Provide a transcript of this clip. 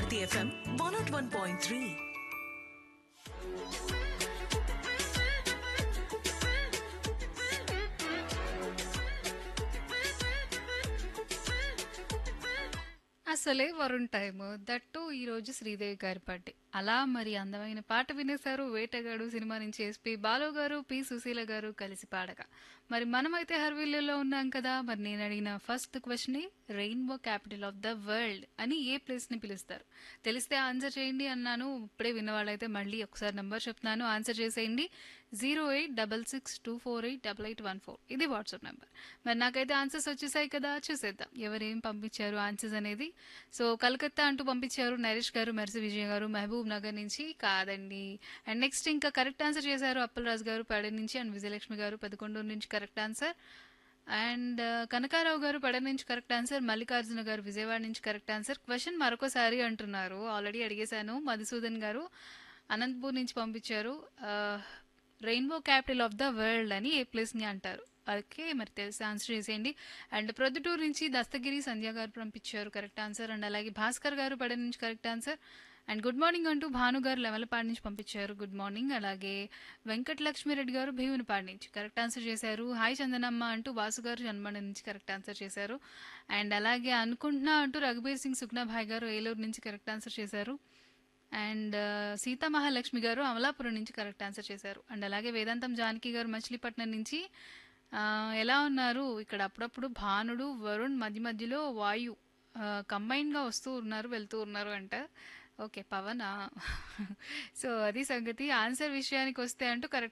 Bharati FM one naught one point three అసలే Varun time that ఈరోజు శ్రీదేవి గారి బర్త్డే అలా మరి అందమైన పాట వినేశారు వేటగాడు సినిమా నుంచి ఎస్పి బాలు గారు పి సుశీల గారు కలిసి పాడగా మరి మనమైతే హర్విల్లులో ఉన్నాం కదా మరి నేను అడిగిన first question rainbow capital of the world అని ఏ ప్లేస్ ని పిలుస్తారు తెలిస్తే ఆన్సర్ చేయండి అన్నాను ఇప్పుడే విన్నవాళ్ళైతే మళ్ళీ ఒకసారి నెంబర్ చెప్తున్నాను ఆన్సర్ చేసేయండి zero eight double six two four eight double eight one four ఇది వాట్సాప్ నెంబర్ మరి నాకైతే ఆన్సర్స్ వచ్చేసాయి కదా చూసేద్దాం ఎవరేం పంపించారు ఆన్సర్స్ అనేది సో కలకత్తా అంటూ పంపించారు నరేష్ గారు మెర్సి విజయ్ గారు మహబూబ్ నగర్ నుంచి కాదండి అండ్ నెక్స్ట్ ఇంకా కరెక్ట్ ఆన్సర్ చేశారు అప్పలరాజు గారు పడే నుంచి అండ్ విజయలక్ష్మి గారు పదకొండూరు నుంచి కరెక్ట్ ఆన్సర్ అండ్ కనకారావు గారు పడ నుంచి కరెక్ట్ ఆన్సర్ మల్లికార్జున గారు విజయవాడ నుంచి కరెక్ట్ ఆన్సర్ క్వశ్చన్ మరొకసారి అంటున్నారు ఆల్రెడీ అడిగేశాను మధుసూదన్ గారు అనంతపూర్ నుంచి పంపించారు rainbow capital of the world అని ఏ ప్లేస్ని అంటారు ఓకే మరి తెలిసి ఆన్సర్ చేసేయండి అండ్ ప్రొద్దుటూరు నుంచి దస్తగిరి సంధ్య గారు పంపించారు కరెక్ట్ ఆన్సర్ అండ్ అలాగే భాస్కర్ గారు పడ నుంచి correct answer and good morning అంటూ భాను గారు లెవెలపాడు నుంచి పంపించారు గుడ్ మార్నింగ్ అలాగే వెంకట లక్ష్మిరెడ్డి గారు భీమునిపాడు నుంచి కరెక్ట్ ఆన్సర్ చేశారు హాయ్ చందనమ్మ అంటూ వాసు గారు జన్మడ నుంచి కరెక్ట్ ఆన్సర్ చేశారు అండ్ అలాగే అనుకుంటున్నా అంటూ రఘుబీర్ సింగ్ సుఖ్నాభాయ్ గారు ఏలూరు నుంచి కరెక్ట్ ఆన్సర్ చేశారు అండ్ సీతా మహాలక్ష్మి గారు అమలాపురం నుంచి కరెక్ట్ ఆన్సర్ చేశారు అండ్ అలాగే వేదాంతం జానకి గారు మచిలీపట్నం నుంచి ఆ, ఎలా ఉన్నారు ఇక్కడ అప్పుడప్పుడు భానుడు వరుణ్ మధ్య మధ్యలో వాయు కంబైన్గా వస్తూ ఉన్నారు వెళ్తూ ఉన్నారు అంట ఓకే పవనా సో అది సంగతి ఆన్సర్ విషయానికి వస్తే అంటూ కరెక్ట్